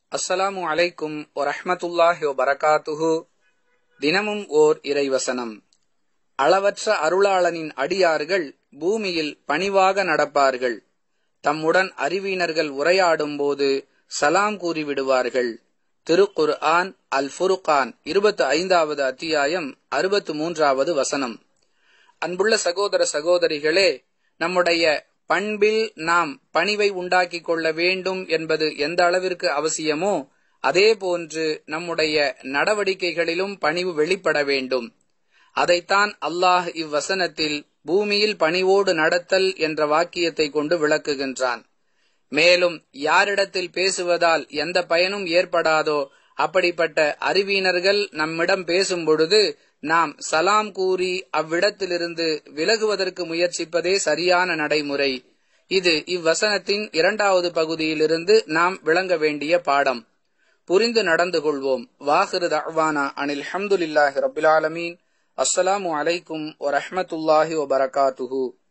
அஸ்ஸலாமு அலைக்கும் வரஹ்மத்துல்லாஹி வபரகாத்துஹு தினமும் ஓர் இறைவசனம் அளவற்ற அருளாளனின் அடியார்கள் பூமியில் பணிவாக நடப்பார்கள் தம்முடன் அறிவினர்கள் உரையாடும் போது சலாம் கூறிவிடுவார்கள் திருக்குர் ஆன் அல் ஃபுருகான் இருபத்து ஐந்தாவது அத்தியாயம் அறுபத்து மூன்றாவது வசனம் அன்புள்ள சகோதர சகோதரிகளே நம்முடைய பண்பில் நாம் பணிவை உண்டாக்கிக் கொள்ள வேண்டும் என்பது எந்த அளவிற்கு அவசியமோ அதே போன்று நம்முடைய நடவடிக்கைகளிலும் பணிவு வெளிப்பட வேண்டும் அதைத்தான் அல்லாஹ் இவ்வசனத்தில் பூமியில் பணிவோடு நடத்தல் என்ற வாக்கியத்தை கொண்டு விளக்குகின்றான் மேலும் யாரிடத்தில் பேசுவதால் எந்த பயனும் ஏற்படாதோ அப்படிப்பட்ட அறிவினர்கள் நம்மிடம் பேசும் பொழுது நாம் சலாம் கூறி அவ்விடத்திலிருந்து விலகுவதற்கு முயற்சிப்பதே சரியான நடைமுறை இது இவ்வசனத்தின் இரண்டாவது பகுதியிலிருந்து நாம் விளங்க வேண்டிய பாடம் புரிந்து நடந்து கொள்வோம் வாஹிரு தஹ்வானா அனில் ஹம்துலில்லாஹி ரபில் ஆலமீன் அஸ்ஸலாமு அலைக்கும் வரஹ்மத்துல்லாஹி வபரகாத்துஹு